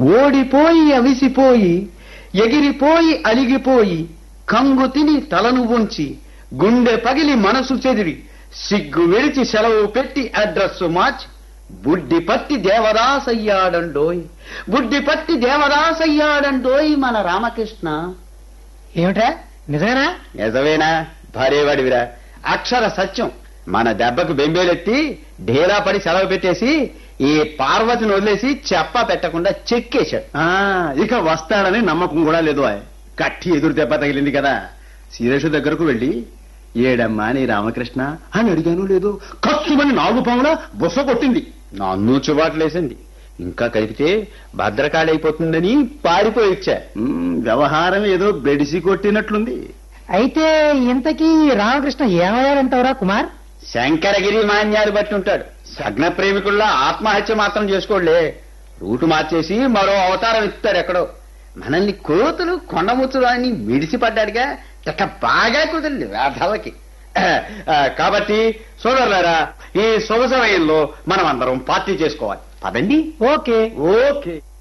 ఓడిపోయి అవిసిపోయి ఎగిరిపోయి అలిగిపోయి కంగు తిని తలను ఉంచి గుండె పగిలి మనసు చెదిరి సిగ్గు విడిచి సెలవు పెట్టి అడ్రస్సు మార్చి బుడ్డి పట్టి దేవదాసయ్యాడండోయ్ బుడ్డి పట్టి దేవదాసయ్యాడండోయ్ మన రామకృష్ణ ఏమిట్రా నిజమేనా నిజమేనా భార్యవాడివిరా అక్షర సత్యం మన దెబ్బకు బెంబేలెత్తి ఢేలా పడి సెలవు పెట్టేసి ఈ పార్వతిని వదిలేసి చెప్ప పెట్టకుండా చెక్కేశాడు ఆ ఇక వస్తాడని నమ్మకం కూడా లేదు ఆయ్. కట్టి ఎదురు దెబ్బ తగిలింది కదా శిరీష దగ్గరకు వెళ్ళి ఏడమ్మా నీ రామకృష్ణ అని అడిగాను లేదు కచ్చుమని నాలుగు పాముల బుస కొట్టింది నన్ను చుబాట్లేసింది ఇంకా కలిపితే భద్రకాళి అయిపోతుందని పారిపోయి ఇచ్చా ఉమ్, వ్యవహారం ఏదో బెడిసి కొట్టినట్లుంది అయితే ఇంతకీ రామకృష్ణ ఏమయ్యాడంటావురా కుమార్ శంకరగిరి మాన్యాలు బట్టి ఉంటాడు సగ్న ప్రేమికుల్లా ఆత్మహత్య మాత్రం చేసుకోలే రూటు మార్చేసి మరో అవతారం ఇస్తాడు ఎక్కడో మనల్ని కోతులు కొండముచ్చులు అని మిడిసిపడ్డాడుగా ఇక బాగా కుదిరింది వేధలకి ఆ, కాబట్టి సోదరులారా ఈ శుభ సమయంలో మనం అందరం పార్టీ చేసుకోవాలి పదండి ఓకే ఓకే